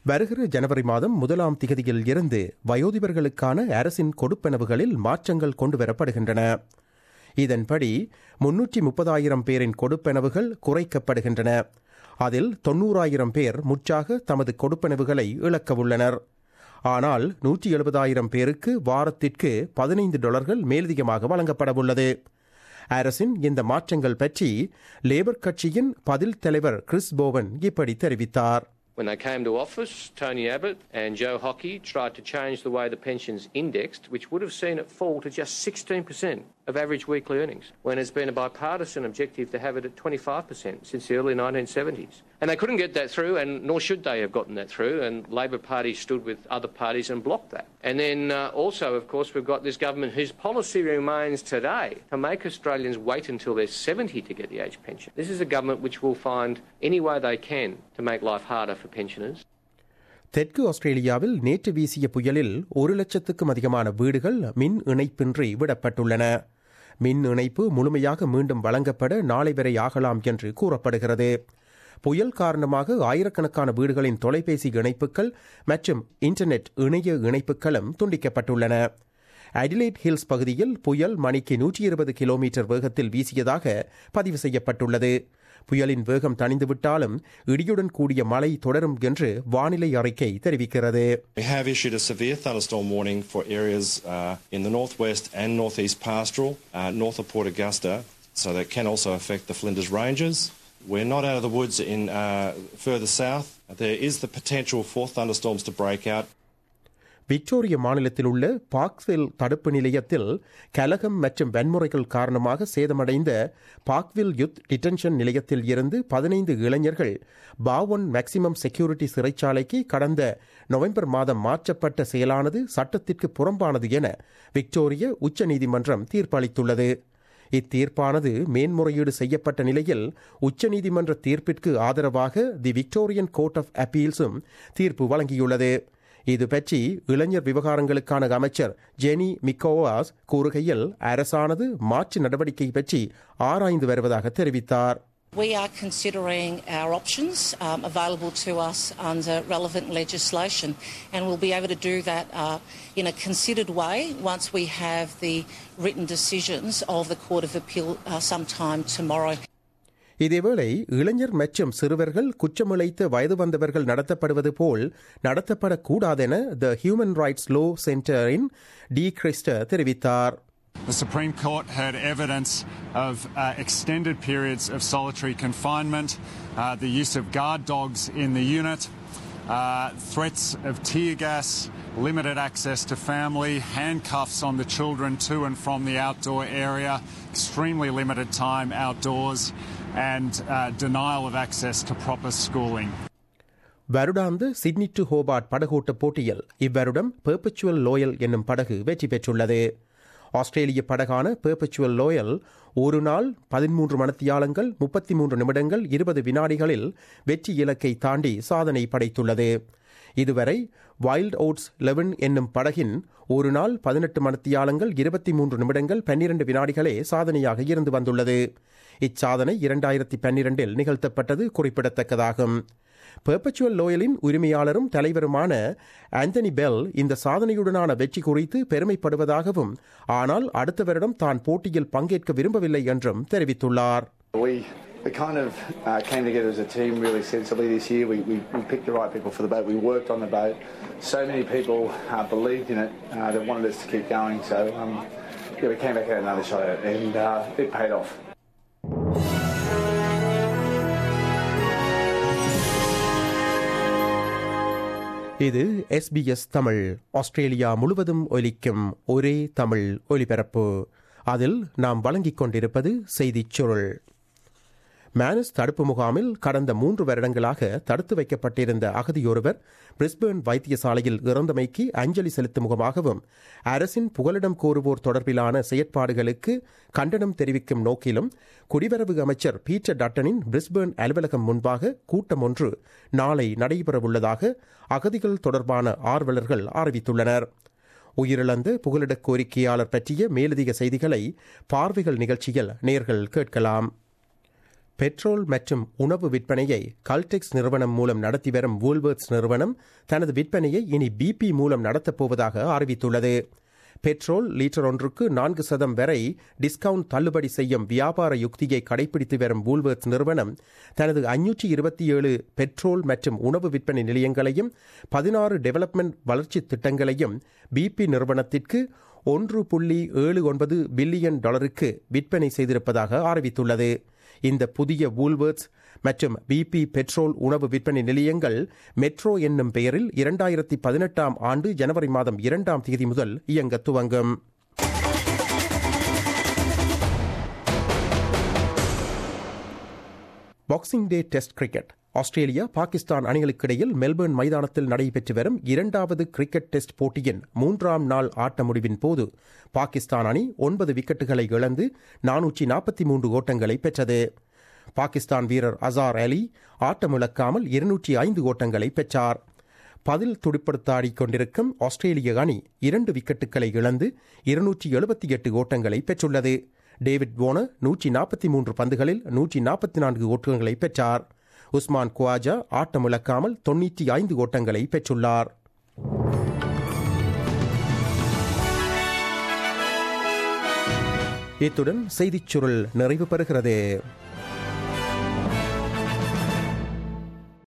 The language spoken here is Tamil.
வருகிற ஜனவரி மாதம் முதலாம் திகதியில் இருந்து வயோதிபர்களுக்கான அரசின் கொடுப்பனவுகளில் மாற்றங்கள் கொண்டுவரப்படுகின்றன இதன்படி முன்னூற்றி முப்பதாயிரம் பேரின் கொடுப்பனவுகள் குறைக்கப்படுகின்றன அதில் தொன்னூறாயிரம் பேர் முற்றாக தமது கொடுப்பனவுகளை இழக்கவுள்ளனர் ஆனால் நூற்றி எழுபதாயிரம் பேருக்கு வாரத்திற்கு பதினைந்து டாலர்கள் மேலதிகமாக வழங்கப்படவுள்ளது அரசின் இந்த மாற்றங்கள் பற்றி லேபர் கட்சியின் பதில் தலைவர் கிறிஸ் போவன் இப்படி தெரிவித்தார் When they came to office, Tony Abbott and Joe Hockey tried to change the way the pensions indexed, which would have seen it fall to just 16% of average weekly earnings, when it's been a bipartisan objective to have it at 25% since the early 1970s. And they couldn't get that through, and nor should they have gotten that through, and Labor Party stood with other parties and blocked that. And then uh, also, of course, we've got this government whose policy remains today to make Australians wait until they're 70 to get the age pension. This is a government which will find any way they can to make life harder for pensioners. தெற்கு ஆஸ்திரேலியாவில் நேற்று வீசிய புயலில் ஒரு லட்சத்துக்கும் அதிகமான வீடுகள் மின் இணைப்பின்றி விடப்பட்டுள்ளன மின் இணைப்பு முழுமையாக மீண்டும் வழங்கப்பட நாளை வரை ஆகலாம் என்று கூறப்படுகிறது புயல் காரணமாக ஆயிரக்கணக்கான வீடுகளின் தொலைபேசி இணைப்புகள் மற்றும் இன்டர்நெட் இணைய இணைப்புகளும் துண்டிக்கப்பட்டுள்ளன அடிலைட் ஹில்ஸ் பகுதியில் புயல் மணிக்கு நூற்றி இருபது கிலோமீட்டர் வேகத்தில் வீசியதாக பதிவு செய்யப்பட்டுள்ளது புயலின் வேகம் தணிந்துவிட்டாலும் இடியுடன் கூடிய மழை தொடரும் என்று வானிலை அறிக்கை தெரிவிக்கிறது We have issued a severe thunderstorm warning for areas uh, in the northwest and northeast pastoral, uh, north of Port Augusta, so that can also affect the Flinders Ranges. We're not out of the woods in uh, further south. There is the potential for thunderstorms to break out. Victoria மாநிலத்தில் உள்ள பாக்வில் தடுப்பு நிலையத்தில் கலகம் மற்றும் வன்முறைகள் காரணமாக சேதமடைந்த பாக்வில் யுத் டிடென்ஷன் நிலையத்தில் இருந்து பதினைந்து இளைஞர்கள் பாவன் மேக்சிமம் செக்யூரிட்டி சிறைச்சாலைக்கு கடந்த நவம்பர் மாதம் மாற்றப்பட்ட செயலானது சட்டத்திற்கு புறம்பானது என விக்டோரிய உச்சநீதிமன்றம் தீர்ப்பளித்துள்ளது இத்தீர்ப்பானது மேன்முறையீடு செய்யப்பட்ட நிலையில் உச்சநீதிமன்ற தீர்ப்பிற்கு ஆதரவாக தி விக்டோரியன் கோர்ட் ஆஃப் அப்பீல்ஸும் தீர்ப்பு வழங்கியுள்ளது இது பற்றி இளைஞர் விவகாரங்களுக்கான அமைச்சர் ஜெனி மிக்கோவாஸ் கூறுகையில் அரசானது மாற்று நடவடிக்கை பற்றி ஆராய்ந்து வருவதாக தெரிவித்தார் We are considering our options um, available to us under relevant legislation, and we'll be able to do that uh, in a considered way once we have the written decisions of the Court of Appeal uh, sometime tomorrow. இதேவேளை இளைஞர் மற்றும் சிறுவர்கள் குற்றமிழைத்த வயது வந்தவர்கள் நடத்தப்படுவது போல் நடத்தப்படக்கூடாதென த ஹியூமன் ரைட்ஸ் லோ சென்டரின் டி கிறிஸ்டர் தெரிவித்தார் The Supreme Court heard evidence of uh, extended periods of solitary confinement, uh, the use of guard dogs in the unit, uh, threats of tear gas, limited access to family, handcuffs on the children to and from the outdoor area, extremely limited time outdoors, and uh, denial of access to proper schooling. வருடாந்த சிட்னி டு ஹோபார்ட் படகோட்ட போட்டியில் இவ்வருடம் பெர்பச்சுவல் லோயல் என்னும் படகு வெற்றி பெற்றுள்ளது ஆஸ்திரேலிய படகான பெர்பச்சுவல் லோயல் ஒரு நாள் பதிமூன்று மணத்தியாலங்கள் முப்பத்தி மூன்று நிமிடங்கள் இருபது வினாடிகளில் வெற்றி இலக்கை தாண்டி சாதனை படைத்துள்ளது இதுவரை வைல்ட் ஓட்ஸ் லெவன் என்னும் படகின் ஒரு நாள் பதினெட்டு மணத்தியாலங்கள் இருபத்தி மூன்று நிமிடங்கள் பன்னிரண்டு வினாடிகளே சாதனையாக இருந்து வந்துள்ளது இச்சாதனை இரண்டாயிரத்தி பன்னிரண்டில் நிகழ்த்தப்பட்டது குறிப்பிடத்தக்கதாகும் பெர்பச்சுவல் லோயலின் உரிமையாளரும் தலைவருமான ஆந்தனி பெல் இந்த சாதனையுடனான வெற்றி குறித்து பெருமைப்படுவதாகவும் ஆனால் அடுத்த வருடம் தான் போட்டியில் பங்கேற்க விரும்பவில்லை என்றும் தெரிவித்துள்ளார் We we kind of uh, came together as a team really sensibly this year. We, we, we picked the right people for the boat. We worked on the boat. So many people uh, believed in it uh, that wanted us to keep going. So um, yeah, we came back and had another shot at it, and uh, it paid off. இது எஸ்பிஎஸ் தமிழ் ஆஸ்திரேலியா முழுவதும் ஒலிக்கும் ஒரே தமிழ் ஒலிபரப்பு அதில் நாம் வழங்கிக் கொண்டிருப்பது செய்திச் சுருள் மேனஸ் தடுப்பு முகாமில் கடந்த மூன்று வருடங்களாக தடுத்து வைக்கப்பட்டிருந்த அகதியொருவர் பிரிஸ்பேர்ன் வைத்தியசாலையில் இறந்தமைக்கு அஞ்சலி செலுத்தும் முகமாகவும் அரசின் புகலிடம் கோருவோர் தொடர்பிலான செயற்பாடுகளுக்கு கண்டனம் தெரிவிக்கும் நோக்கிலும் குடிவரவு அமைச்சர் பீட்டர் டட்டனின் பிரிஸ்பேர்ன் அலுவலகம் முன்பாக கூட்டம் ஒன்று நாளை நடைபெறவுள்ளதாக அகதிகள் தொடர்பான ஆர்வலர்கள் அறிவித்துள்ளனர் உயிரிழந்த புகலிட கோரிக்கையாளர் பற்றிய மேலதிக செய்திகளை பார்வைகள் நிகழ்ச்சியில் நேர்கள் கேட்கலாம் பெட்ரோல் மற்றும் உணவு விற்பனையை கல்டெக்ஸ் நிறுவனம் மூலம் நடத்தி வரும் வூல்வர்ட்ஸ் நிறுவனம் தனது விற்பனையை இனி பிபி மூலம் நடத்தப் போவதாக அறிவித்துள்ளது பெட்ரோல் லீட்டர் ஒன்றுக்கு நான்கு சதம் வரை டிஸ்கவுண்ட் தள்ளுபடி செய்யும் வியாபார யுக்தியை கடைபிடித்து வரும் வூல்வர்ட்ஸ் நிறுவனம் தனது ஐநூற்றி இருபத்தி ஏழு பெட்ரோல் மற்றும் உணவு விற்பனை நிலையங்களையும் பதினாறு டெவலப்மெண்ட் வளர்ச்சி திட்டங்களையும் பிபி நிறுவனத்திற்கு ஒன்று புள்ளி ஏழு ஒன்பது பில்லியன் டாலருக்கு விற்பனை செய்திருப்பதாக அறிவித்துள்ளது இந்த புதிய வூல்வர்ட்ஸ் மற்றும் பிபி பெட்ரோல் உணவு விற்பனை நிலையங்கள் மெட்ரோ என்னும் பெயரில் இரண்டாயிரத்தி பதினெட்டாம் ஆண்டு ஜனவரி மாதம் இரண்டாம் தேதி முதல் இயங்க துவங்கும் boxing day test cricket Australia Pakistan அணிகளுக்கிடையில் மெல்பர்ன் மைதானத்தில் நடைபெற்று வரும் இரண்டாவது கிரிக்கெட் டெஸ்ட் போட்டியின் மூன்றாம் நாள் ஆட்ட முடிவின் போது பாகிஸ்தான் அணி ஒன்பது விக்கெட்டுகளை இழந்து நானூற்றி நாற்பத்தி மூன்று ஓட்டங்களை பெற்றது பாகிஸ்தான் வீரர் அசார் அலி ஆட்டமிழக்காமல் இருநூற்றி ஐந்து ஓட்டங்களை பெற்றார் பதில் துடுப்படுத்தாடிக் கொண்டிருக்கும் ஆஸ்திரேலிய அணி இரண்டு விக்கெட்டுகளை இழந்து இருநூற்றி எழுபத்தி எட்டு ஓட்டங்களை பெற்றுள்ளது டேவிட் போனர் நூற்றி நாற்பத்தி மூன்று பந்துகளில் நூற்றி நாற்பத்தி நான்கு ஓட்டங்களை பெற்றார் உஸ்மான் குவாஜா ஆட்டமிழக்காமல் தொன்னூற்றி ஐந்து ஓட்டங்களை பெற்றுள்ளார் இத்துடன் செய்திச் சுருள் நிறைவு பெறுகிறது